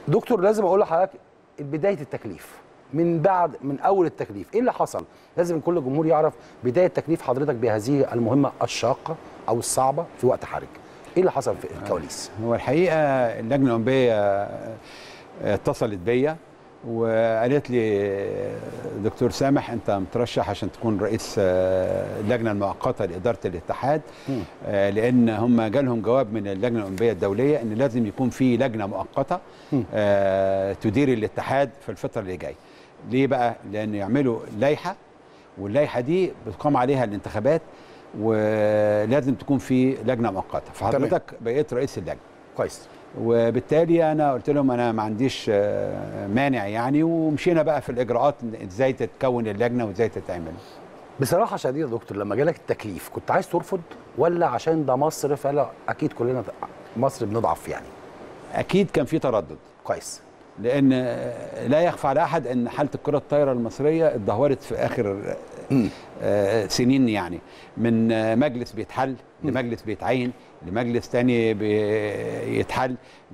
دكتور لازم اقول لحضرتك بدايه التكليف من بعد من اول التكليف ايه اللي حصل لازم كل الجمهور يعرف بدايه تكليف حضرتك بهذه المهمه الشاقه او الصعبه في وقت حرج ايه اللي حصل في الكواليس هو الحقيقه اللجنه الاولمبيه اتصلت بيا وقالت لي دكتور سامح انت مترشح عشان تكون رئيس اللجنه المؤقته لاداره الاتحاد آه، لان هم جالهم جواب من اللجنه الاولمبيه الدوليه ان لازم يكون في لجنه مؤقته آه، تدير الاتحاد في الفتره اللي جايه ليه بقى لان يعملوا لائحه واللائحه دي بتقام عليها الانتخابات ولازم تكون في لجنه مؤقته فحضرتك بقيت رئيس اللجنه كويس وبالتالي انا قلت لهم انا ما عنديش آه، مانع يعني ومشينا بقى في الاجراءات إن ازاي تتكون اللجنه وازاي تتعمل بصراحه شديده يا دكتور لما جالك التكليف كنت عايز ترفض ولا عشان ده مصر فلا اكيد كلنا مصر بنضعف يعني اكيد كان في تردد كويس لان آه، لا يخفى على احد ان حاله الكره الطايره المصريه اتدهورت في اخر آه، سنين يعني من آه، مجلس بيتحل لمجلس بيتعين لمجلس تاني بيتحل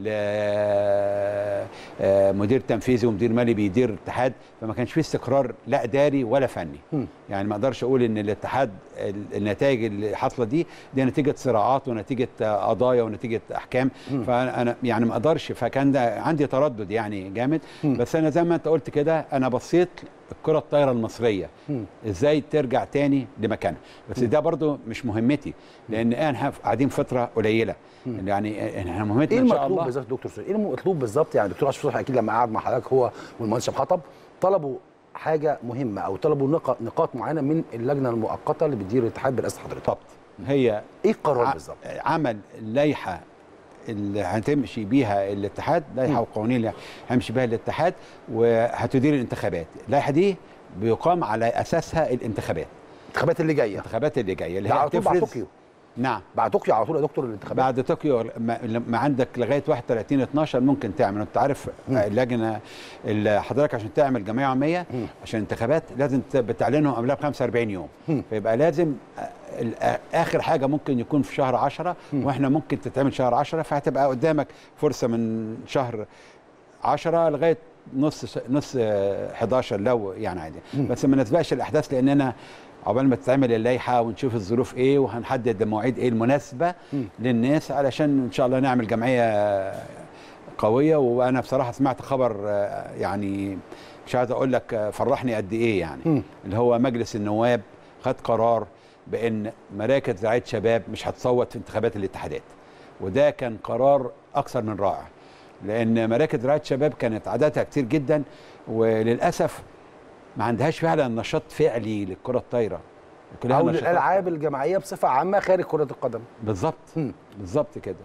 لمدير تنفيذي ومدير مالي بيدير الاتحاد فما كانش فيه استقرار لا اداري ولا فني يعني ما اقدرش اقول ان الاتحاد ال- النتائج اللي حاصله دي دي نتيجه صراعات ونتيجه آه، قضايا ونتيجه احكام فانا يعني ما اقدرش فكان ده عندي تردد يعني جامد بس انا زي ما انت قلت كده انا بصيت الكره الطايره المصريه ازاي ترجع تاني لمكانها بس ده برضو مش مهمتي لان احنا قاعدين فتره قليله يعني احنا مهمتنا ايه ان شاء المطلوب الله بالظبط دكتور سوري ايه المطلوب بالظبط يعني دكتور اشرف صبحي اكيد لما قعد مع حضرتك هو والمهندس شاب حطب طلبوا حاجه مهمه او طلبوا نق- نقاط معينه من اللجنه المؤقته اللي بتدير الاتحاد برئاسه حضرتك بالضبط هي ايه القرار ع- بالظبط عمل اللائحه اللي هتمشي بيها الاتحاد لائحه وقوانين اللي هيمشي بيها الاتحاد وهتدير الانتخابات اللائحه دي بيقام على اساسها الانتخابات الانتخابات اللي جايه الانتخابات اللي جايه اللي ده هي على طول بعد هتفرز طوكيو نعم بعد طوكيو على طول يا دكتور الانتخابات بعد طوكيو ما ما عندك لغايه 31 12 ممكن تعمل انت عارف اللجنه اللي حضرتك عشان تعمل جمعيه عموميه عشان انتخابات لازم ت- بتعلنهم قبلها ب 45 يوم فيبقى لازم آه، ال- آه، اخر حاجه ممكن يكون في شهر 10 واحنا ممكن تتعمل شهر 10 فهتبقى قدامك فرصه من شهر 10 لغايه نص ش- نص آه، 11 لو يعني عادي بس ما نسبقش الاحداث لاننا عقبال ما تتعمل اللائحه ونشوف الظروف ايه وهنحدد المواعيد ايه المناسبه للناس علشان ان شاء الله نعمل جمعيه قويه وانا بصراحه سمعت خبر آه، يعني مش عايز اقول لك آه، فرحني قد ايه يعني اللي هو مجلس النواب خد قرار بان مراكز رعايه شباب مش هتصوت في انتخابات الاتحادات وده كان قرار اكثر من رائع لان مراكز رعايه شباب كانت عددها كتير جدا وللاسف ما عندهاش فعلا نشاط فعلي للكره الطايره كلها او نشاطات- الالعاب الجماعيه بصفه عامه خارج كره القدم بالظبط مم. بالظبط كده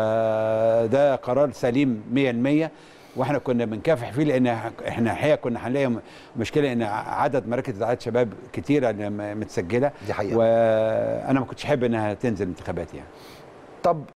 فده قرار سليم 100% واحنا كنا بنكافح فيه لان احنا الحقيقه كنا هنلاقي م- مشكله ان عدد مراكز رعايه شباب كتيره اللي م- متسجله دي حقيقة. وانا ما كنتش احب انها تنزل انتخابات يعني طب